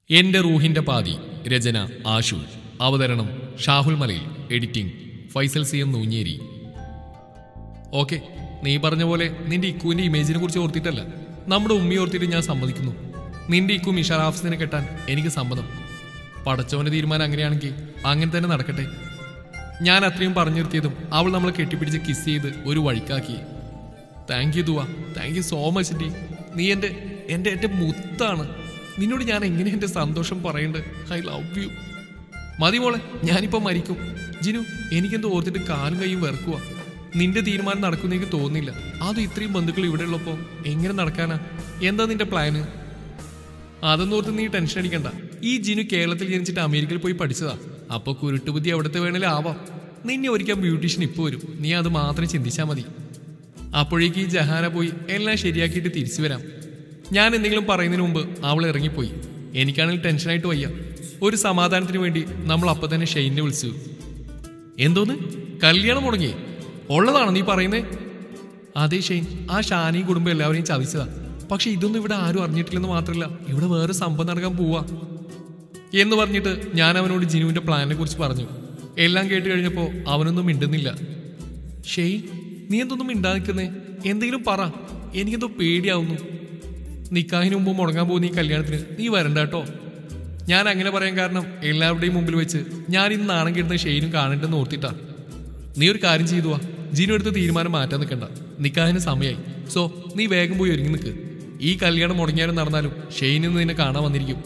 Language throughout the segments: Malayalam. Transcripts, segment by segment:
എന്റെ റൂഹിന്റെ പാതി രചന ആഷു അവതരണം Shahul Malayil editing Faisal C M Noonjeri okay നീ പറഞ്ഞ പോലെ നിന്റെ ഇക്കുവിന്റെ ഇമേജിനെ കുറിച്ച് ഓർത്തിട്ടല്ല നമ്മുടെ ഉമ്മി ഓർത്തിട്ട് ഞാൻ സമ്മതിക്കുന്നു നിന്റെ ഇക്കു മിഷാർ ഹാഫിസിനെ കെട്ടാൻ എനിക്ക് സമ്മതം പടച്ചവന്റെ തീരുമാനം അങ്ങനെയാണെങ്കിൽ അങ്ങനെ തന്നെ നടക്കട്ടെ ഞാൻ അത്രയും പറഞ്ഞു നിർത്തിയതും അവൾ നമ്മളെ കെട്ടിപ്പിടിച്ച് കിസ് ചെയ്ത് ഒരു വഴിക്കാക്കി thank you Dua thank you so much ഡി നീ എൻ്റെ എൻ്റെ എൻ്റെ മുത്താണ് നിന്നോട് ഞാൻ എങ്ങനെ എൻ്റെ സന്തോഷം പറയണ്ട് ഐ ലവ് യു മതി മോളെ ഞാനിപ്പോൾ മരിക്കും ജിനു എനിക്കെന്തോ ഓർത്തിട്ട് കാലും കൈയും വെറുക്കുക നിന്റെ തീരുമാനം നടക്കുന്ന എനിക്ക് തോന്നുന്നില്ല അതും ഇത്രയും ബന്ധുക്കൾ ഇവിടെ ഉള്ളപ്പോൾ എങ്ങനെ നടക്കാനാ എന്താ നിന്റെ പ്ലാന് അതൊന്നും ഓർത്ത് നീ ടെൻഷൻ അടിക്കണ്ട ഈ ജിനു കേരളത്തിൽ ജനിച്ചിട്ട് അമേരിക്കയിൽ പോയി പഠിച്ചതാ അപ്പൊ കുരുട്ടുബുദ്ധി എവിടത്തെ വേണേലും ആവാം നിന്നെ ഒരിക്കൽ ബ്യൂട്ടീഷ്യൻ ഇപ്പൊ വരും നീ അത് മാത്രം ചിന്തിച്ചാൽ മതി അപ്പോഴേക്ക് ഈ ജഹാന പോയി എല്ലാം ശരിയാക്കിയിട്ട് തിരിച്ചു വരാം ഞാൻ എന്തെങ്കിലും പറയുന്നതിന് മുമ്പ് അവൾ ഇറങ്ങിപ്പോയി എനിക്കാണെങ്കിൽ ടെൻഷനായിട്ട് വയ്യ ഒരു സമാധാനത്തിന് വേണ്ടി നമ്മൾ അപ്പൊ തന്നെ ഷെയ്നെ വിളിച്ചു എന്തോന്ന് കല്യാണം മുടങ്ങി ഉള്ളതാണോ നീ പറയുന്നേ അതെ ഷെയ്ൻ ആ ഷാനിയും കുടുംബം എല്ലാവരെയും ചതിച്ചതാ പക്ഷെ ഇതൊന്നും ഇവിടെ ആരും അറിഞ്ഞിട്ടില്ലെന്ന് മാത്രമല്ല ഇവിടെ വേറെ സംഭവം നടക്കാൻ പോവാ എന്ന് പറഞ്ഞിട്ട് ഞാൻ അവനോട് ജിനുവിന്റെ പ്ലാനിനെ കുറിച്ച് പറഞ്ഞു എല്ലാം കേട്ട് കഴിഞ്ഞപ്പോൾ അവനൊന്നും മിണ്ടുന്നില്ല ഷെയ്ൻ നീ എന്തൊന്നും മിണ്ടാ നിൽക്കുന്നേ എന്തെങ്കിലും പറ എനിക്കെന്തോ പേടിയാവുന്നു നിക്കാഹിന് മുമ്പ് മുടങ്ങാൻ പോകുന്ന ഈ കല്യാണത്തിന് നീ വരണ്ട കേട്ടോ ഞാൻ അങ്ങനെ പറയാൻ കാരണം എല്ലാവരുടെയും മുമ്പിൽ വെച്ച് ഞാൻ ഇന്ന് നാണം കിട്ടുന്ന ഷെയ്നും കാണണ്ടെന്ന് ഓർത്തിട്ടാ നീ ഒരു കാര്യം ചെയ്തു വാ ജിനു എടുത്ത തീരുമാനം മാറ്റാൻ നിൽക്കണ്ട നിക്കാഹിന് സമയമായി സോ നീ വേഗം പോയി ഒരുങ്ങി നിൽക്ക് ഈ കല്യാണം മുടങ്ങിയാലും നടന്നാലും ഷെയ്നിൽ നിന്ന് നിന്നെ കാണാൻ വന്നിരിക്കും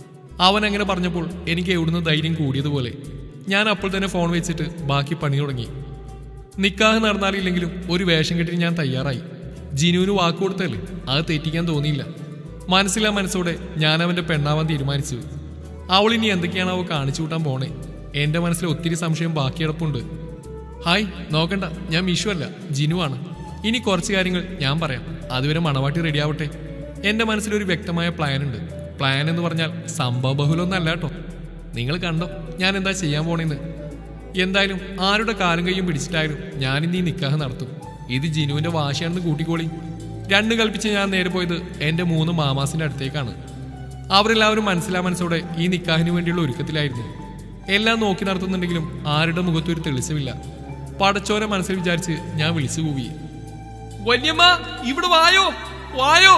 അവൻ അങ്ങനെ പറഞ്ഞപ്പോൾ എനിക്ക് എവിടുന്ന് ധൈര്യം കൂടിയതുപോലെ ഞാൻ അപ്പോൾ തന്നെ ഫോൺ വെച്ചിട്ട് ബാക്കി പണി തുടങ്ങി നിക്കാഹ് നടന്നാലില്ലെങ്കിലും ഒരു വേഷം കെട്ടി ഞാൻ തയ്യാറായി ജിനുവിന് വാക്ക് കൊടുത്തല്ലേ അത് തെറ്റിക്കാൻ തോന്നിയില്ല മനസ്സിലാ മനസ്സോടെ ഞാൻ അവന്റെ പെണ്ണാവാൻ തീരുമാനിച്ചു അവൾ ഇനി എന്തൊക്കെയാണ് അവ കാണിച്ചു കൂട്ടാൻ പോണേ എന്റെ മനസ്സിൽ ഒത്തിരി സംശയം ബാക്കി കിടപ്പുണ്ട് ഹായ് നോക്കണ്ട ഞാൻ മിഷു അല്ല ജിനുവാണ് ഇനി കുറച്ച് കാര്യങ്ങൾ ഞാൻ പറയാം അതുവരെ മണവാട്ടി റെഡിയാവട്ടെ എന്റെ മനസ്സിലൊരു വ്യക്തമായ പ്ലാൻ ഉണ്ട് പ്ലാൻ എന്ന് പറഞ്ഞാൽ സംഭവ ബഹുലൊന്നല്ല കേട്ടോ നിങ്ങൾ കണ്ടോ ഞാൻ എന്താ ചെയ്യാൻ പോണേന്ന് എന്തായാലും ആരുടെ കാലും കൈയും പിടിച്ചിട്ടായാലും ഞാൻ ഇന്ന് ഈ നിക്കാഹ് നടത്തും ഇത് ജിനുവിന്റെ വാശിയാണെന്ന് കൂട്ടിക്കോളി രണ്ട് കൽപ്പിച്ച് ഞാൻ നേരെ പോയത് എന്റെ മൂന്ന് മാമാസിന്റെ അടുത്തേക്കാണ് അവരെല്ലാവരും മനസ്സിലാ മനസ്സോടെ ഈ നിക്കാഹിന് വേണ്ടിയുള്ള ഒരുക്കത്തിലായിരുന്നു എല്ലാം നോക്കി നടത്തുന്നുണ്ടെങ്കിലും ആരുടെ മുഖത്തും ഒരു തെളിച്ചമില്ല പടച്ചോരെ മനസ്സിൽ വിചാരിച്ച് ഞാൻ വിളിച്ചു കൂവി വല്യമ്മ ഇവിടെ വായോ വായോ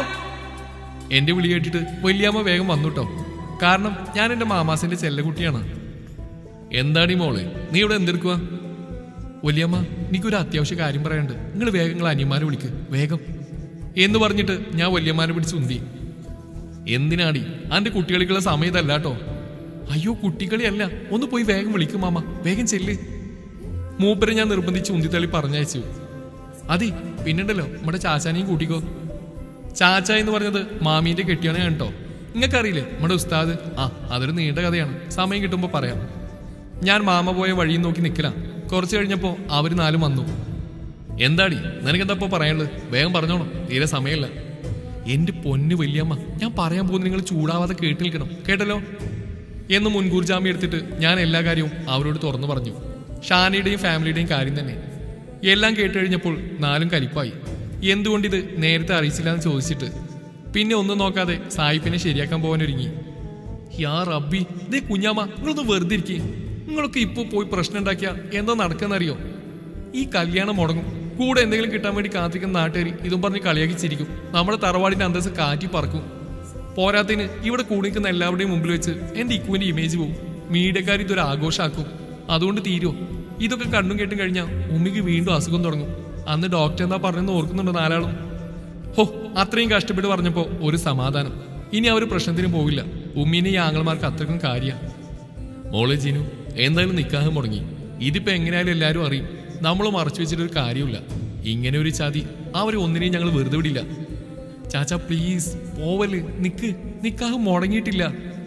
എന്റെ വിളി കേട്ടിട്ട് വല്യമ്മ വേഗം വന്നുട്ടോ കാരണം ഞാൻ എന്റെ മാമാസിന്റെ ചെല്ലക്കുട്ടിയാണ് എന്താണീ മോളെ നീ ഇവിടെ എന്തെടുക്കുക വല്യമ്മ എനിക്കൊരു അത്യാവശ്യ കാര്യം പറയാനുണ്ട് നിങ്ങൾ വേഗം നിങ്ങൾ അനിയന്മാരെ വിളിക്ക് വേഗം എന്ന് പറഞ്ഞിട്ട് ഞാൻ വല്യമ്മാരെ പിടിച്ച് ഉന്തി എന്തിനാടി അന്റെ കുട്ടികളിക്കുള്ള സമയത്തല്ല കേട്ടോ അയ്യോ കുട്ടികളിയല്ല ഒന്ന് പോയി വേഗം വിളിക്കും മാമ വേഗം ചെല്ല് മൂപ്പരെ ഞാൻ നിർബന്ധിച്ച് ഉന്തിത്തള്ളി പറഞ്ഞയച്ചു അതെ പിന്നുണ്ടല്ലോ നമ്മുടെ ചാച്ചാനെയും കൂട്ടിക്കോ ചാച്ച എന്ന് പറഞ്ഞത് മാമീന്റെ കെട്ടിയാണ് കേട്ടോ നിങ്ങൾക്കറിയില്ലേ നമ്മുടെ ഉസ്താദ് ആ അതൊരു നീണ്ട കഥയാണ് സമയം കിട്ടുമ്പോൾ പറയാം ഞാൻ മാമ പോയ വഴിയും നോക്കി നിൽക്കലാ കുറച്ച് കഴിഞ്ഞപ്പോൾ അവർ നാലും വന്നു എന്താടി നിനക്കെന്താ ഇപ്പോൾ പറയാനുള്ളത് വേഗം പറഞ്ഞോളൂ തീരെ സമയമില്ല എന്റെ പൊന്നു വല്യമ്മ ഞാൻ പറയാൻ പോകുന്ന നിങ്ങൾ ചൂടാവാതെ കേട്ട് നിൽക്കണം കേട്ടല്ലോ എന്ന് മുൻകൂർ ജാമ്യം എടുത്തിട്ട് ഞാൻ എല്ലാ കാര്യവും അവരോട് തുറന്നു പറഞ്ഞു ഷാനിയുടെയും ഫാമിലിയുടെയും കാര്യം തന്നെ എല്ലാം കേട്ട് കഴിഞ്ഞപ്പോൾ നാലും കലിപ്പായി എന്തുകൊണ്ടിത് നേരത്തെ അറിയിച്ചില്ല എന്ന് ചോദിച്ചിട്ട് പിന്നെ ഒന്നും നോക്കാതെ സായിപ്പിനെ ശരിയാക്കാൻ പോകാൻ ഒരുങ്ങി യാ റബ്ബി ദേ കുഞ്ഞാമ്മ നിങ്ങളൊന്ന് വെറുതെ ഇരിക്കേ നിങ്ങളൊക്കെ ഇപ്പോൾ പോയി പ്രശ്നം ഉണ്ടാക്കിയ എന്താ നടക്കുന്നറിയോ ഈ കല്യാണം മുടങ്ങും കൂടെ എന്തെങ്കിലും കിട്ടാൻ വേണ്ടി കാത്തിക്കുന്ന നാട്ടുകാർ ഇതും പറഞ്ഞ് കളിയാക്കി ചിരിക്കും നമ്മുടെ തറവാടിന്റെ അന്തസ് കാറ്റി പറക്കും പോരാത്തിന് ഇവിടെ കൂടി നിൽക്കുന്ന എല്ലാവരുടെയും മുമ്പിൽ വെച്ച് എന്റെ ഇക്കുവിന്റെ ഇമേജ് പോകും മീഡിയക്കാർ ഇതൊരു ആഘോഷമാക്കും അതുകൊണ്ട് തീരുമോ ഇതൊക്കെ കണ്ണും കേട്ടും കഴിഞ്ഞാൽ ഉമ്മിക്ക് വീണ്ടും അസുഖം തുടങ്ങും അന്ന് ഡോക്ടർ എന്താ പറഞ്ഞെന്ന് ഓർക്കുന്നുണ്ട് നാലാളും ഹോ അത്രയും കഷ്ടപ്പെട്ട് പറഞ്ഞപ്പോൾ ഒരു സമാധാനം ഇനി അവർ പ്രശ്നത്തിന് പോകില്ല ഉമ്മീനെ ഈ ആങ്ങളമാർക്ക് അത്രക്കും കാര്യ മോളെ ജീനു എന്തായാലും നിക്കാഹ് മുടങ്ങി ഇതിപ്പോ എങ്ങനെയായാലും എല്ലാവരും അറിയും നമ്മൾ മറച്ചു വെച്ചിട്ടൊരു കാര്യമില്ല ഇങ്ങനെ ഒരു ചതി അവരെ ഒന്നിനെയും ഞങ്ങൾ വെറുതെ വിടില്ല ചാച്ച പ്ലീസ് പോവല് നിക്ക് നിക്കാഹ് മുടങ്ങിയിട്ടില്ല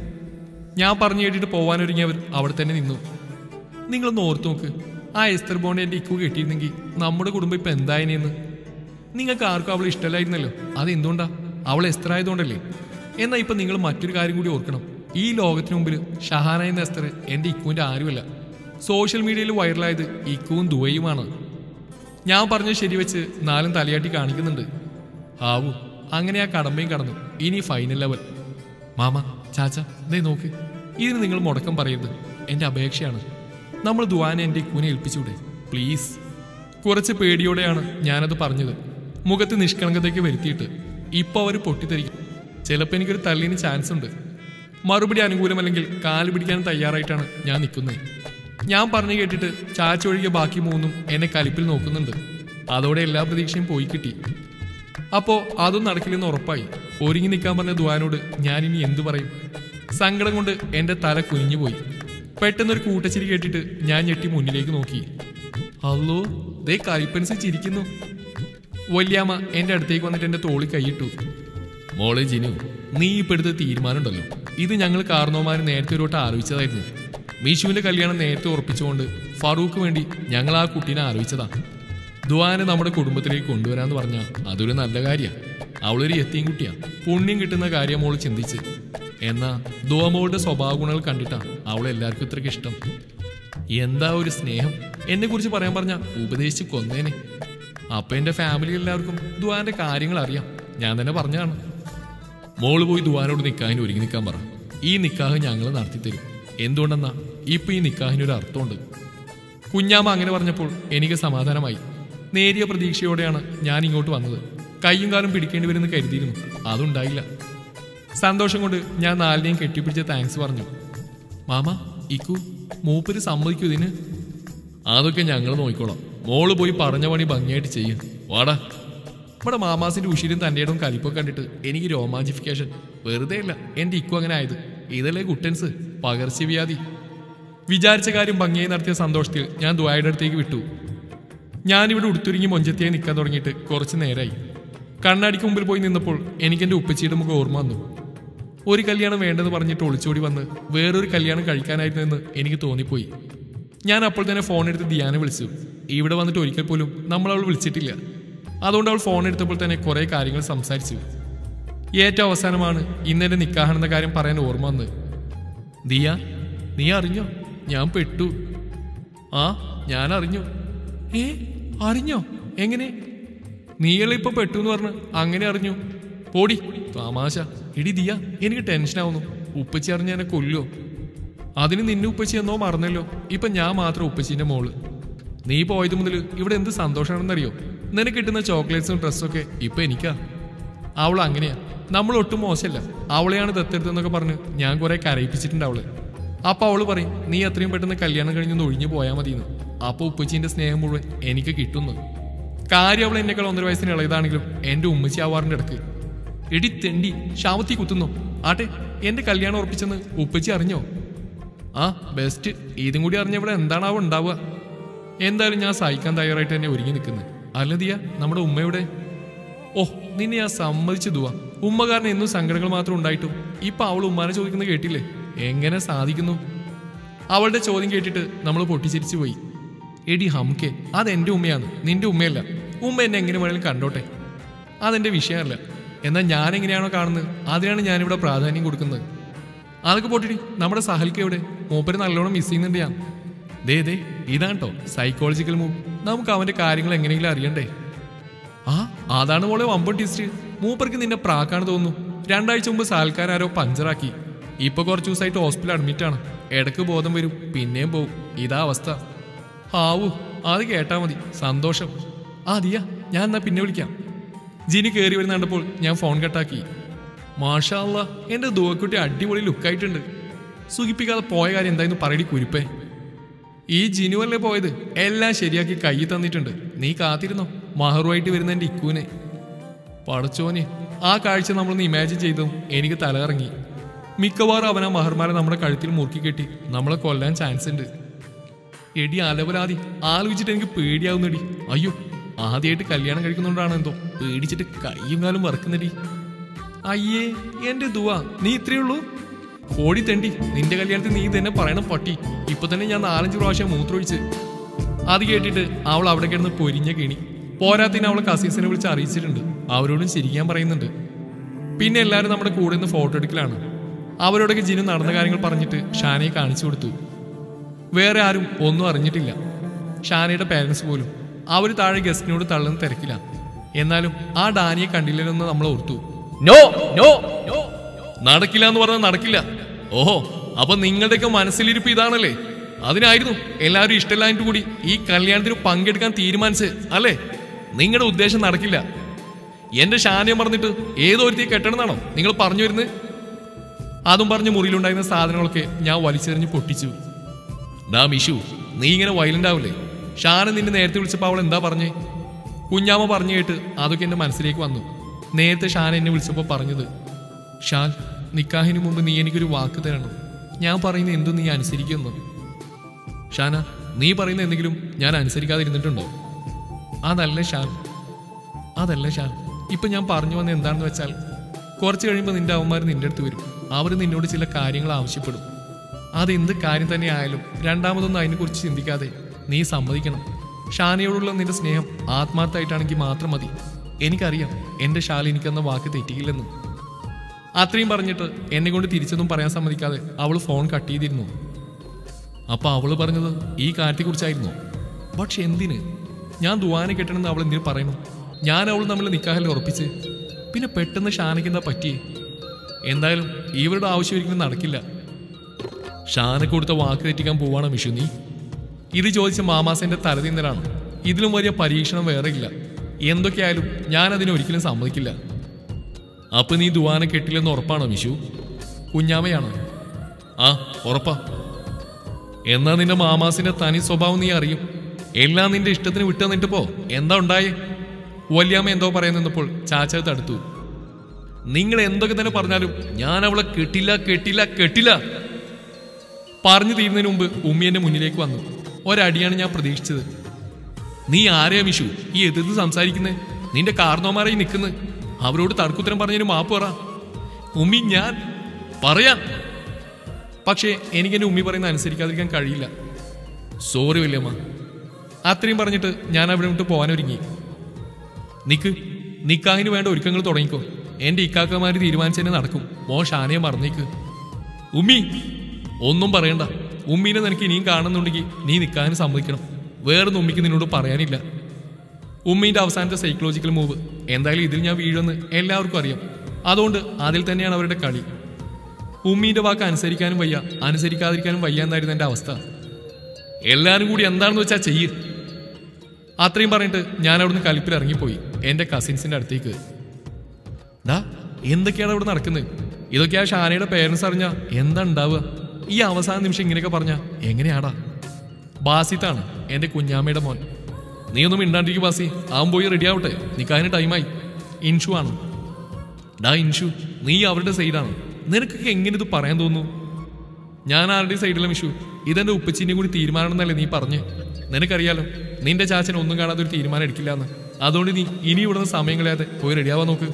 ഞാൻ പറഞ്ഞു കേട്ടിട്ട് പോവാനൊരുങ്ങിയവർ അവിടെ തന്നെ നിന്നു നിങ്ങളൊന്ന് ഓർത്തു നോക്ക് ആ എസ്തർ ബോണ്ട് എൻ്റെ ഇക്കു കെട്ടിയിരുന്നെങ്കിൽ നമ്മുടെ കുടുംബം ഇപ്പം എന്തായനെന്ന് നിങ്ങൾക്ക് ആർക്കും അവളെ ഇഷ്ടമല്ലായിരുന്നല്ലോ അതെന്തുകൊണ്ടാ അവൾ എസ്തർ ആയതുകൊണ്ടല്ലേ എന്നാൽ ഇപ്പം നിങ്ങൾ മറ്റൊരു കാര്യം കൂടി ഓർക്കണം ഈ ലോകത്തിന് മുമ്പിൽ ഷഹാന എന്ന എസ്തർ എൻ്റെ ഇക്കുവിൻ്റെ ആരുമല്ല സോഷ്യൽ മീഡിയയിൽ വൈറലായത് ഇക്കുവും ദുവയുമാണ് ഞാൻ പറഞ്ഞ ശരിവെച്ച് നാലും തലയാട്ടി കാണിക്കുന്നുണ്ട് ആവു അങ്ങനെ ആ കടമ്പയും കടന്നു ഇനി ഫൈനൽ ലെവൽ മാമ ചാച്ച ദേ നോക്ക് ഇതിന് നിങ്ങൾ മുടക്കം പറയരുത് എൻ്റെ അപേക്ഷയാണ് നമ്മൾ ദുവാനെ എൻ്റെ ഇക്കുവിനെ ഏൽപ്പിച്ചൂടെ പ്ലീസ് കുറച്ച് പേടിയോടെയാണ് ഞാനത് പറഞ്ഞത് മുഖത്ത് നിഷ്കളങ്കതയ്ക്ക് വരുത്തിയിട്ട് ഇപ്പോൾ അവർ പൊട്ടിത്തെറിക്കും ചിലപ്പോൾ എനിക്കൊരു തള്ളിന് ചാൻസ് ഉണ്ട് മറുപടി അനുകൂലമല്ലെങ്കിൽ കാല് പിടിക്കാൻ തയ്യാറായിട്ടാണ് ഞാൻ നിൽക്കുന്നത് ഞാൻ പറഞ്ഞു കേട്ടിട്ട് ചാച്ച ഒഴികെ ബാക്കി മൂന്നും എന്നെ കലിപ്പിൽ നോക്കുന്നുണ്ട് അതോടെ എല്ലാ പ്രതീക്ഷയും പോയി കിട്ടി അപ്പോ അതും നടക്കില്ലെന്ന് ഉറപ്പായി ഒരുങ്ങി നിൽക്കാൻ പറഞ്ഞ ദുവാനോട് ഞാൻ ഇനി എന്തു പറയും സങ്കടം കൊണ്ട് എന്റെ തല കുനിഞ്ഞുപോയി പെട്ടെന്നൊരു കൂട്ടച്ചിരി കേട്ടിട്ട് ഞാൻ ഞെട്ടി മുന്നിലേക്ക് നോക്കി അല്ലോ ദേ കൈപ്പൻസ് ചിരിക്കുന്നു വല്യാമ്മ എന്റെ അടുത്തേക്ക് വന്നിട്ട് എന്റെ തോളി കൈയിട്ടു മോളെ ജിനു നീ ഇപ്പൊ എടുത്ത തീരുമാനമുണ്ടല്ലോ ഇത് ഞങ്ങൾ കാർന്നോമാര് നേരത്തെ ഒരു വട്ടം ആലോചിച്ചതായിരുന്നു മീശുവിന്റെ കല്യാണം നേരത്തെ ഉറപ്പിച്ചുകൊണ്ട് ഫറൂഖ് വേണ്ടി ഞങ്ങൾ ആ കുട്ടീനെ ആലോചിച്ചതാ ദുവാനെ നമ്മുടെ കുടുംബത്തിലേക്ക് കൊണ്ടുവരാന്ന് പറഞ്ഞാൽ അതൊരു നല്ല കാര്യമാണ് അവളൊരു എത്തിയും കുട്ടിയാ പുണ്യം കിട്ടുന്ന കാര്യം മോള് ചിന്തിച്ച് എന്നാ ദുവമോളുടെ സ്വഭാവ ഗുണങ്ങൾ കണ്ടിട്ടാ അവളെ എല്ലാവർക്കും ഇത്രയ്ക്ക് ഇഷ്ടം എന്താ ഒരു സ്നേഹം എന്നെ കുറിച്ച് പറയാൻ പറഞ്ഞ ഉപദേശിച്ച് കൊന്നേനെ അപ്പൊ എന്റെ ഫാമിലി എല്ലാവർക്കും ദുവാന്റെ കാര്യങ്ങൾ അറിയാം ഞാൻ തന്നെ പറഞ്ഞാണ് മോള് പോയി ദുവാനോട് നിക്കാഹിന് ഒരുങ്ങി നിൽക്കാൻ പറ ഈ നിക്കാഹ് ഞങ്ങൾ നടത്തിത്തരും എന്തുകൊണ്ടെന്നാ ഇപ്പൊ ഈ നിക്കാഹിന് ഒരു അർത്ഥമുണ്ട് കുഞ്ഞാമ്മ അങ്ങനെ പറഞ്ഞപ്പോൾ എനിക്ക് സമാധാനമായി നേരിയ പ്രതീക്ഷയോടെയാണ് ഞാൻ ഇങ്ങോട്ട് വന്നത് കൈയും കാലും പിടിക്കേണ്ടി വരുമെന്ന് കരുതിയിരുന്നു അതുണ്ടായില്ല സന്തോഷം കൊണ്ട് ഞാൻ നാലിനെയും കെട്ടിപ്പിടിച്ച് താങ്ക്സ് പറഞ്ഞു മാമ ഇക്കു മൂപ്പര് സമ്മതിക്കൂ ഇതിന് അതൊക്കെ ഞങ്ങൾ നോക്കിക്കോളാം മോള് പോയി പറഞ്ഞ പണി ഭംഗിയായിട്ട് ചെയ്യും വാടാ നമ്മുടെ മാമാസിന്റെ ഉഷിരും തന്റെയിടവും കലിപ്പൊക്കെ കണ്ടിട്ട് എനിക്ക് രോമാഞ്ചിഫിക്കേഷൻ വെറുതെ അല്ല എന്റെ ഇക്കു അങ്ങനെ ആയത് ഇതല്ലേ കുട്ടൻസ് പകർച്ചവ്യാധി വിചാരിച്ച കാര്യം ഭംഗിയായി നടത്തിയ സന്തോഷത്തിൽ ഞാൻ ദ്വായുടെ അടുത്തേക്ക് വിട്ടു ഞാനിവിടെ ഉടുത്തുരുങ്ങി മൊഞ്ചത്തിയായി നിൽക്കാൻ തുടങ്ങിയിട്ട് കുറച്ച് നേരമായി കണ്ണാടിക്ക് മുമ്പിൽ പോയി നിന്നപ്പോൾ എനിക്ക് എൻ്റെ ഉപ്പച്ചിയുടെ മുഖം ഓർമ്മ വന്നു ഒരു കല്യാണം വേണ്ടെന്ന് പറഞ്ഞിട്ട് ഒളിച്ചോടി വന്ന് വേറൊരു കല്യാണം കഴിക്കാനായിരുന്നു എന്ന് എനിക്ക് തോന്നിപ്പോയി ഞാൻ അപ്പോൾ തന്നെ ഫോൺ എടുത്ത് ദിയാനെ വിളിച്ചു ഇവിടെ വന്നിട്ട് ഒരിക്കൽ പോലും നമ്മൾ അവൾ വിളിച്ചിട്ടില്ല അതുകൊണ്ട് അവൾ ഫോൺ എടുത്തപ്പോൾ തന്നെ കുറേ കാര്യങ്ങൾ സംസാരിച്ചു ഏറ്റവും അവസാനമാണ് ഇന്നെൻ്റെ നിക്കാഹാണെന്ന കാര്യം പറയാൻ ഓർമ്മ വന്ന് ദിയ നീ അറിഞ്ഞോ ഞാൻ പെട്ടു ആ ഞാൻ അറിഞ്ഞു ഏ അറിഞ്ഞോ എങ്ങനെ നീയല്ലേ ഇപ്പൊ പെട്ടു എന്ന് പറഞ്ഞ് അങ്ങനെ അറിഞ്ഞു പോടി തമാശ ഇടി ദിയ എനിക്ക് ടെൻഷനാവുന്നു ഉപ്പച്ചി അറിഞ്ഞ എന്നെ കൊല്ലോ അതിന് നിന്നെ ഉപ്പച്ചി എന്നോ മറന്നല്ലോ ഇപ്പൊ ഞാൻ മാത്രം ഉപ്പച്ചിന്റെ മോള് നീ പോയത് മുതൽ ഇവിടെ എന്ത് സന്തോഷമാണെന്നറിയോ നിനക്ക് കിട്ടുന്ന ചോക്ലേറ്റ്സും ഡ്രസ്സൊക്കെ ഇപ്പൊ എനിക്കാ അവൾ അങ്ങനെയാ നമ്മൾ ഒട്ടും മോശമല്ല അവളെയാണ് ദത്തെടുത്തെന്നൊക്കെ പറഞ്ഞ് ഞാൻ കുറെ കരയിപ്പിച്ചിട്ടുണ്ട് അവള് അപ്പൊ അവള് പറയും നീ എത്രയും പെട്ടെന്ന് കല്യാണം കഴിഞ്ഞൊന്ന് ഒഴിഞ്ഞു പോയാൽ മതിയെന്ന് അപ്പൊ ഉപ്പച്ചീന്റെ സ്നേഹം മുഴുവൻ എനിക്ക് കിട്ടുന്നു കാര്യം അവൾ എന്നെക്കാൾ ഒന്നര വയസ്സിന് ഇളയതാണെങ്കിലും എന്റെ ഉമ്മച്ചി ആവാറിന്റെ ഇടക്ക് എടി തെണ്ടി ശാമത്തി കുത്തുന്നു ആട്ടെ എന്റെ കല്യാണം ഉറപ്പിച്ചെന്ന് ഉപ്പച്ചി അറിഞ്ഞോ ആ ബെസ്റ്റ് ഇതും കൂടി അറിഞ്ഞ ഇവിടെ എന്താണാവോ ഉണ്ടാവുക എന്തായാലും ഞാൻ സഹിക്കാൻ തയ്യാറായിട്ട് തന്നെ ഒരുങ്ങി നിൽക്കുന്നത് അല്ലതിയ നമ്മുടെ ഉമ്മയുടെ ഓ നിന്നെ ഞാൻ സമ്മതിച്ചു ദുവാ ഉമ്മ കാരണം എന്നും സങ്കടങ്ങൾ മാത്രം ഉണ്ടായിട്ടും ഇപ്പൊ അവൾ ഉമ്മാനെ ചോദിക്കുന്നത് കേട്ടില്ലേ എങ്ങനെ സാധിക്കുന്നു അവളുടെ ചോദ്യം കേട്ടിട്ട് നമ്മൾ പൊട്ടിച്ചിരിച്ചു പോയി എടി ഹംകെ അതെന്റെ ഉമ്മയാണ് നിന്റെ ഉമ്മയല്ല ഉമ്മ എന്നെ എങ്ങനെ വേണേലും കണ്ടോട്ടെ അതെന്റെ വിഷയമല്ല എന്നാൽ ഞാൻ എങ്ങനെയാണോ കാണുന്നത് അതിനാണ് ഞാനിവിടെ പ്രാധാന്യം കൊടുക്കുന്നത് അതൊക്കെ പോട്ടിടി നമ്മുടെ സഹൽക്ക് എവിടെ മൂപ്പര് നല്ലോണം മിസ് ചെയ്യുന്നുണ്ട് ഞാൻ ദേ ദേ ഇതാണ് കേട്ടോ സൈക്കോളജിക്കൽ മൂവ് നമുക്ക് അവന്റെ കാര്യങ്ങൾ എങ്ങനെയെങ്കിലും അറിയണ്ടേ ആ അതാണ് മോളെ വമ്പൻ ടിസ്റ്റ് മൂപ്പർക്ക് നിന്നെ പ്രാക്കാണ് തോന്നുന്നു രണ്ടാഴ്ച മുമ്പ് സാൽക്കാരോ പഞ്ചറാക്കി ഇപ്പൊ കുറച്ച് ദിവസമായിട്ട് ഹോസ്പിറ്റലിൽ അഡ്മിറ്റ് ആണ് ഇടക്ക് ബോധം വരും പിന്നെയും പോവും ഇതാ അവസ്ഥ ആവൂ അത് കേട്ടാ മതി സന്തോഷം ആ ദിയ ഞാൻ എന്നാ പിന്നെ വിളിക്കാം ജിനി കയറി വരുന്ന കണ്ടപ്പോൾ ഞാൻ ഫോൺ കട്ടാക്കി മാഷാ അല്ലാ എന്റെ ദുവക്കുട്ടി അടിപൊളി ലുക്കായിട്ടുണ്ട് സുഖിപ്പിക്കാതെ പോയ കാര്യം എന്തായിരുന്നു പറയടി കുരിപ്പേ ഈ ജിനുവല്ലേ പോയത് എല്ലാം ശരിയാക്കി കൈ തന്നിട്ടുണ്ട് നീ കാത്തിരുന്നോ മഹറുമായിട്ട് വരുന്ന എന്റെ ഇക്കുവിനെ പടച്ചോനെ ആ കാഴ്ച നമ്മളൊന്ന് ഇമാജിൻ ചെയ്തും എനിക്ക് തലകറങ്ങി മിക്കവാറും അവൻ ആ മഹർമാരെ നമ്മുടെ കഴുത്തിൽ മുറുക്കി കെട്ടി നമ്മളെ കൊല്ലാൻ ചാൻസ് ഉണ്ട് എടി അലവലാതി ആലോചിച്ചിട്ട് എനിക്ക് പേടിയാവുന്നടി അയ്യോ ആദ്യമായിട്ട് കല്യാണം കഴിക്കുന്നോണ്ടാണ് എന്തോ പേടിച്ചിട്ട് കയ്യും കാലും വറക്കുന്നടി അയ്യേ എന്റെ ദുവാ നീ ഇത്രയേ ഉള്ളൂ ഓടി തെണ്ടി നിന്റെ കല്യാണത്തിൽ നീ തന്നെ പറയണം പട്ടി ഇപ്പൊ തന്നെ ഞാൻ നാലഞ്ച് പ്രാവശ്യം മൂത്രമൊഴിച്ച് അത് കേട്ടിട്ട് അവൾ അവിടെ കിടന്ന് പൊരിഞ്ഞ കിണി പോരാത്തിന് അവളെ കസീസിനെ വിളിച്ച് അറിയിച്ചിട്ടുണ്ട് അവരോടും ചിരിക്കാൻ പറയുന്നുണ്ട് പിന്നെ എല്ലാവരും നമ്മുടെ കൂടെ നിന്ന് ഫോട്ടോ എടുക്കലാണ് അവരോടൊക്കെ ജിനു നടന്ന കാര്യങ്ങൾ പറഞ്ഞിട്ട് ഷാനയെ കാണിച്ചു കൊടുത്തു വേറെ ആരും ഒന്നും അറിഞ്ഞിട്ടില്ല ഷാനയുടെ പേരൻസ് പോലും അവർ താഴെ ഗസ്റ്റിനോട് തള്ളുന്ന തിരക്കില്ല എന്നാലും ആ ഡാനിയെ കണ്ടില്ലെന്ന് നമ്മൾ ഓർത്തു നോ നോ നോ നടക്കില്ല എന്ന് പറഞ്ഞാൽ നടക്കില്ല ഓഹോ അപ്പൊ നിങ്ങളുടെയൊക്കെ മനസ്സിലിരിപ്പ് ഇതാണല്ലേ അതിനായിരുന്നു എല്ലാവരും ഇഷ്ടമില്ലായിട്ട് കൂടി ഈ കല്യാണത്തിന് പങ്കെടുക്കാൻ തീരുമാനിച്ച് അല്ലേ നിങ്ങളുടെ ഉദ്ദേശം നടക്കില്ല എന്റെ ശാന്യം പറഞ്ഞിട്ട് ഏതോ ഒരുത്തി കെട്ടണമെന്നാണോ നിങ്ങൾ പറഞ്ഞു വരുന്നത് അതും പറഞ്ഞ് മുറിയിലുണ്ടായിരുന്ന സാധനങ്ങളൊക്കെ ഞാൻ വലിച്ചെറിഞ്ഞ് പൊട്ടിച്ചു ഡാ മിഷു നീ ഇങ്ങനെ വയലന്റ് ആവില്ലേ ഷാന നിന്നെ നേരത്തെ വിളിച്ചപ്പോൾ അവൾ എന്താ പറഞ്ഞേ കുഞ്ഞാമ്മ പറഞ്ഞു കേട്ട് അതൊക്കെ എൻ്റെ മനസ്സിലേക്ക് വന്നു നേരത്തെ ഷാൻ എന്നെ വിളിച്ചപ്പോൾ പറഞ്ഞത് ഷാൻ നിക്കാഹിന് മുമ്പ് നീ എനിക്കൊരു വാക്ക് തരണം ഞാൻ പറയുന്ന എന്തും നീ അനുസരിക്കുന്നു ഷാന നീ പറയുന്ന എന്തെങ്കിലും ഞാൻ അനുസരിക്കാതിരുന്നിട്ടുണ്ടോ അതല്ല ഷാൻ അതല്ല ഷാൻ ഇപ്പൊ ഞാൻ പറഞ്ഞു വന്ന എന്താണെന്ന് വെച്ചാൽ കുറച്ച് കഴിയുമ്പോൾ നിന്റെ അവന്മാർ നിന്റെ അടുത്ത് വരും അവർ നിന്നോട് ചില കാര്യങ്ങൾ ആവശ്യപ്പെടും അതെന്ത് കാര്യം തന്നെ ആയാലും രണ്ടാമതൊന്നും അതിനെക്കുറിച്ച് ചിന്തിക്കാതെ നീ സമ്മതിക്കണം ഷാനയോടുള്ള നിന്റെ സ്നേഹം ആത്മാർത്ഥമായിട്ടാണെങ്കിൽ മാത്രം മതി എനിക്കറിയാം എൻ്റെ ഷാൽ എനിക്കെന്ന വാക്ക് തെറ്റിയില്ലെന്ന് അത്രയും പറഞ്ഞിട്ട് എന്നെ കൊണ്ട് തിരിച്ചൊന്നും പറയാൻ സമ്മതിക്കാതെ അവൾ ഫോൺ കട്ട് ചെയ്തിരുന്നു അപ്പൊ അവള് പറഞ്ഞത് ഈ കാര്യത്തെക്കുറിച്ചായിരുന്നു പക്ഷെ എന്തിന് ഞാൻ ദുവാനെ കെട്ടണമെന്ന് അവൾ എന്തിനു പറയണം ഞാൻ അവൾ നമ്മൾ നിക്കാഹൽ ഉറപ്പിച്ച് പിന്നെ പെട്ടെന്ന് ഷാനയ്ക്ക് എന്താ പറ്റിയേ എന്തായാലും ഇവരുടെ ആവശ്യം ഒരിക്കലും നടക്കില്ല ഷാനക്ക് കൊടുത്ത വാക്ക് തെറ്റിക്കാൻ പോവാണ് മിഷു നീ ഇത് ചോദിച്ച മാമാസന്റെ തലതിന്നലാണ് ഇതിലും വലിയ പരീക്ഷണം വേറെ ഇല്ല എന്തൊക്കെയായാലും ഞാൻ അതിനെ ഒരിക്കലും സമ്മതിക്കില്ല അപ്പൊ നീ ദുവാനെ കെട്ടില്ലെന്ന് ഉറപ്പാണോ മിഷു കുഞ്ഞാമയാണോ ആ ഉറപ്പാ എന്നാ നിന്റെ മാമാസിന്റെ തനി സ്വഭാവം നീ അറിയും എല്ലാം നിന്റെ ഇഷ്ടത്തിന് വിട്ടു നിന്നിട്ട് പോ എന്താ ഉണ്ടായേ വല്യാമ്മ എന്തോ പറയാൻ നിന്നപ്പോൾ ചാച്ച തടുത്തു നിങ്ങൾ എന്തൊക്കെ തന്നെ പറഞ്ഞാലും ഞാൻ അവളെ കെട്ടില്ല കെട്ടില്ല കെട്ടില്ല പറഞ്ഞു തീരുന്നതിന് മുമ്പ് ഉമ്മി എന്റെ മുന്നിലേക്ക് വന്നു ഒരടിയാണ് ഞാൻ പ്രതീക്ഷിച്ചത് നീ ആരെയാ മിഷു ഈ എതിർത്ത് സംസാരിക്കുന്നേ നിന്റെ കാർന്നോമാരായി നിൽക്കുന്നത് അവരോട് തർക്കുത്തരം പറഞ്ഞതിന് മാപ്പ് പറ ഉമ്മി ഞാൻ പറയാൻ പക്ഷേ എനിക്കെന്റെ ഉമ്മി പറയുന്ന അനുസരിക്കാതിരിക്കാൻ കഴിയില്ല സോറി വല്യമ്മ അത്രയും പറഞ്ഞിട്ട് ഞാൻ അവിടെ വിട്ട് പോകാനൊരുങ്ങി നിക്ക് നിക്കാഹിന് വേണ്ട ഒരുക്കങ്ങൾ തുടങ്ങിക്കോ എന്റെ ഇക്കാക്കമാര് തീരുമാനിച്ചതന്നെ നടക്കും മോ ഷാനയെ മറന്നേക്ക് ഉമ്മി ഒന്നും പറയണ്ട ഉമ്മീനെ നിനക്ക് ഇനിയും കാണുന്നുണ്ടെങ്കിൽ നീ നിക്കാഹിന് സമ്മതിക്കണം വേറൊന്നും ഉമ്മിക്ക് നിന്നോട് പറയാനില്ല ഉമ്മീന്റെ അവസാനത്തെ സൈക്കോളജിക്കൽ മൂവ് എന്തായാലും ഇതിൽ ഞാൻ വീഴുമെന്ന് എല്ലാവർക്കും അറിയാം അതുകൊണ്ട് അതിൽ തന്നെയാണ് അവരുടെ കളി ഉമ്മീന്റെ വാക്ക് അനുസരിക്കാനും വയ്യ അനുസരിക്കാതിരിക്കാനും വയ്യ എന്നായിരുന്നു എന്റെ അവസ്ഥ എല്ലാരും കൂടി എന്താണെന്ന് വെച്ചാൽ ചെയ്യ് അത്രയും പറഞ്ഞിട്ട് ഞാൻ അവിടുന്ന് കലിപ്പിൽ ഇറങ്ങിപ്പോയി എന്റെ കസിൻസിന്റെ അടുത്തേക്ക് ഡാ എന്തൊക്കെയാണ് അവിടെ നടക്കുന്നത് ഇതൊക്കെയാ ഷാനയുടെ പേരൻസ് അറിഞ്ഞാ എന്താ ഉണ്ടാവുക ഈ അവസാന നിമിഷം ഇങ്ങനെയൊക്കെ പറഞ്ഞ എങ്ങനെയാടാ ബാസിത്താണ് എന്റെ കുഞ്ഞാമ്മയുടെ മോൻ നീ ഒന്നും മിണ്ടാണ്ടിരിക്കും ബാസി അവൻ പോയി റെഡി ആവട്ടെ നിക്കാഹിന് ടൈമായി ഇൻഷു ആണ് ഡാ ഇൻഷു നീ അവരുടെ സൈഡാണ് നിനക്കൊക്കെ എങ്ങനെ ഇത് പറയാൻ തോന്നുന്നു ഞാൻ ആരുടെയും സൈഡിലെ മിഷു ഇതെന്റെ ഉപ്പച്ചിന്റെ കൂടി തീരുമാനം എന്നല്ലേ നീ പറഞ്ഞ് നിനക്കറിയാലോ നിന്റെ ചാച്ചൻ ഒന്നും കാണാതെ ഒരു തീരുമാനം എടുക്കില്ല എന്ന് അതുകൊണ്ട് നീ ഇനി ഇവിടുന്ന് സമയം കളയാതെ പോയി റെഡിയാവാൻ നോക്ക്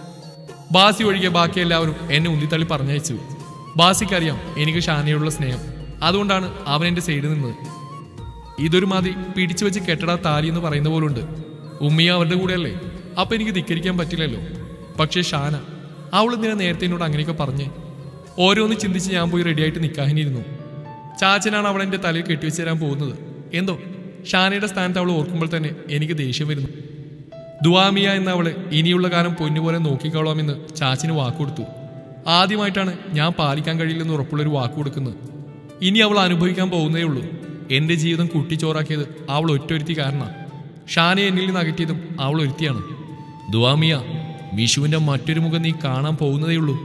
ബാസി ഒഴികെ ബാക്കി എല്ലാവരും എന്നെ ഉന്തിത്തള്ളി പറഞ്ഞയച്ചു ബാസിക്കറിയാം എനിക്ക് ഷാനയോടുള്ള സ്നേഹം അതുകൊണ്ടാണ് അവൻ എന്റെ സൈഡിൽ നിന്നത് ഇതൊരു മാതിരി പിടിച്ചു വെച്ച് കെട്ടടാ താലി എന്ന് പറയുന്ന പോലുണ്ട് ഉമ്മയും അവരുടെ കൂടെയല്ലേ അപ്പൊ എനിക്ക് ധിക്കരിക്കാൻ പറ്റില്ലല്ലോ പക്ഷേ ഷാന അവൾ എന്തിനാ നേരത്തെ എന്നോട് അങ്ങനെയൊക്കെ പറഞ്ഞേ ഓരോന്ന് ചിന്തിച്ച് ഞാൻ പോയി റെഡിയായിട്ട് നിൽക്കാനിരുന്നു ചാച്ചനാണ് അവൾ എൻ്റെ തലയിൽ കെട്ടിവെച്ച് തരാൻ പോകുന്നത് എന്തോ ഷാനയുടെ സ്ഥാനത്ത് അവൾ ഓർക്കുമ്പോൾ തന്നെ എനിക്ക് ദേഷ്യം വരുന്നു ദുവാമിയ എന്ന അവളെ ഇനിയുള്ള കാലം പൊന്നുപോലെ നോക്കിക്കോളാമെന്ന് ചാച്ചിന് വാക്കുകൊടുത്തു ആദ്യമായിട്ടാണ് ഞാൻ പാലിക്കാൻ കഴിയില്ലെന്ന് ഉറപ്പുള്ളൊരു വാക്ക് കൊടുക്കുന്നത് ഇനി അവൾ അനുഭവിക്കാൻ പോകുന്നേ ഉള്ളൂ എന്റെ ജീവിതം കുട്ടിച്ചോറാക്കിയത് അവൾ ഒറ്റൊരുത്തി കാരണ ഷാനെ എന്നിൽ നിന്ന് അകറ്റിയതും അവൾ ഒരുത്തിയാണ് ദുവാമിയ വിഷുവിന്റെ മറ്റൊരു മുഖം നീ കാണാൻ പോകുന്നതേ ഉള്ളൂ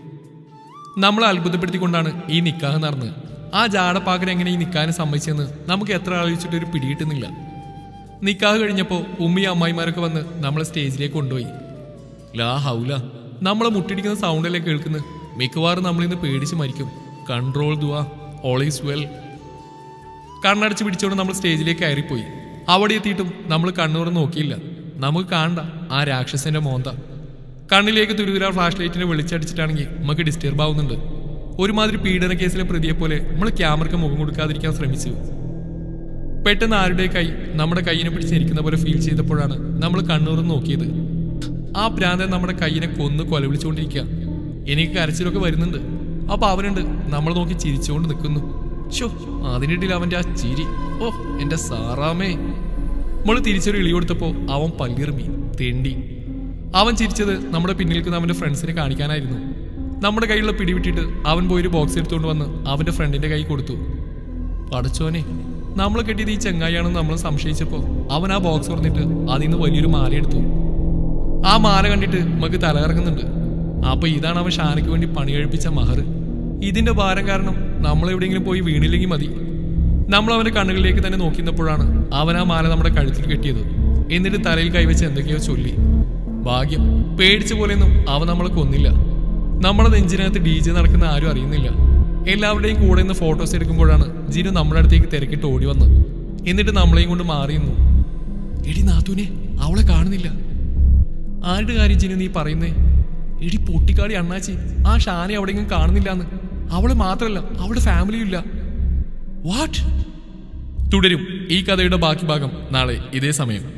നമ്മളെ അത്ഭുതപ്പെടുത്തിക്കൊണ്ടാണ് ഈ നിക്കാഹ് നടന്നത് ആ ജാടപ്പാക്കൻ എങ്ങനെ ഈ നിക്കാഹിനെ സമ്മതിച്ചെന്ന് നമുക്ക് എത്ര ആലോചിച്ചിട്ട് ഒരു പിടികിട്ടുന്നില്ല നിക്കാഹ് കഴിഞ്ഞപ്പോൾ ഉമ്മയും അമ്മായിമാരൊക്കെ വന്ന് നമ്മളെ സ്റ്റേജിലേക്ക് കൊണ്ടുപോയി ലാ ഹൗല നമ്മളെ മുട്ടിടിക്കുന്ന സൗണ്ടല്ലേ കേൾക്കുന്നത് മിക്കവാറും നമ്മളിന്ന് പേടിച്ച് മരിക്കും കൺട്രോൾ ദുവാ ഓൾ ഈസ് വെൽ കണ്ണടച്ച് പിടിച്ചുകൊണ്ട് നമ്മൾ സ്റ്റേജിലേക്ക് കയറിപ്പോയി അവിടെ എത്തിയിട്ടും നമ്മൾ കണ്ണൂർ നോക്കിയില്ല നമുക്ക് കാണണ്ട ആ രാക്ഷസന്റെ മോന്ത കണ്ണിലേക്ക് തുരുതുരാ ഫ്ലാഷ് ലൈറ്റിനെ വെളിച്ചടിച്ചിട്ടാണെങ്കിൽ നമുക്ക് ഡിസ്റ്റർബ് ആവുന്നുണ്ട് ഒരുമാതിരി പീഡന കേസിലെ പ്രതിയെ പോലെ നമ്മൾ ക്യാമറയ്ക്ക് മുഖം കൊടുക്കാതിരിക്കാൻ ശ്രമിച്ചു പെട്ടെന്ന് ആരുടെ കൈ നമ്മുടെ കൈയിനെ പിടിച്ചിരിക്കുന്ന പോലെ ഫീൽ ചെയ്തപ്പോഴാണ് നമ്മൾ കണ്ണൂർ നോക്കിയത് ആ ഭ്രാന്തൻ നമ്മുടെ കൈയിനെ കൊന്ന് കൊലവിളിച്ചുകൊണ്ടിരിക്കുക എനിക്ക് കരച്ചിലൊക്കെ വരുന്നുണ്ട് അപ്പൊ അവനുണ്ട് നമ്മൾ നോക്കി ചിരിച്ചുകൊണ്ട് നിൽക്കുന്നു ഷോ അതിനിടയിൽ അവന്റെ ആ ചിരി ഓ എന്റെ സാറാമേ നമ്മൾ തിരിച്ചൊരു ഇളി കൊടുത്തപ്പോ അവൻ പല്ലിറുമി തെണ്ടി അവൻ ചിരിച്ചത് നമ്മുടെ പിന്നിൽ നിൽക്കുന്ന അവന്റെ ഫ്രണ്ട്സിനെ കാണിക്കാനായിരുന്നു നമ്മുടെ കയ്യിലുള്ള പിടിവിട്ടിട്ട് അവൻ പോയൊരു ബോക്സ് എടുത്തുകൊണ്ട് വന്ന് അവന്റെ ഫ്രണ്ടിന്റെ കൈ കൊടുത്തു പടച്ചോനെ നമ്മൾ കെട്ടിയത് ഈ ചെങ്ങായിയാണെന്ന് നമ്മൾ സംശയിച്ചപ്പോൾ അവൻ ആ ബോക്സ് തുറന്നിട്ട് അതിൽ നിന്ന് വലിയൊരു മാല എടുത്തു ആ മാല കണ്ടിട്ട് നമുക്ക് തലകറങ്ങുന്നുണ്ട് അപ്പൊ ഇതാണ് അവൻ ഷാനയ്ക്ക് വേണ്ടി പണി കഴിപ്പിച്ച മഹർ ഇതിന്റെ ഭാരം കാരണം നമ്മൾ എവിടെയെങ്കിലും പോയി വീണില്ലെങ്കിൽ മതി നമ്മൾ അവന്റെ കണ്ണുകളിലേക്ക് തന്നെ നോക്കിയപ്പോഴാണ് അവൻ ആ മാല നമ്മുടെ കഴുത്തിൽ കെട്ടിയത് എന്നിട്ട് തലയിൽ കൈവച്ച് എന്തൊക്കെയോ ചൊല്ലി ഭാഗ്യം പേടിച്ച പോലെയൊന്നും അവൻ നമ്മളെ കൊന്നില്ല നമ്മുടെ നെഞ്ചിനകത്ത് ഡി ജെ നടക്കുന്ന ആരും അറിയുന്നില്ല എല്ലാവരുടെയും കൂടെ നിന്ന് ഫോട്ടോസ് എടുക്കുമ്പോഴാണ് ജിനു നമ്മുടെ അടുത്തേക്ക് തിരക്കിട്ട് ഓടി വന്ന് എന്നിട്ട് നമ്മളെയും കൊണ്ട് മാറിയുന്നു എടി നാത്തൂനെ അവളെ കാണുന്നില്ല ആരുടെ കാര്യം ജിനു നീ പറയുന്നേ എടി പൊട്ടിക്കാടി അണ്ണാച്ചി ആ ഷാനെ എവിടെയെങ്കിലും കാണുന്നില്ലാന്ന് അവളെ മാത്രമല്ല അവളുടെ ഫാമിലിയും ഇല്ല വാട്ട് തുടരും ഈ കഥയുടെ ബാക്കി ഭാഗം നാളെ ഇതേ സമയം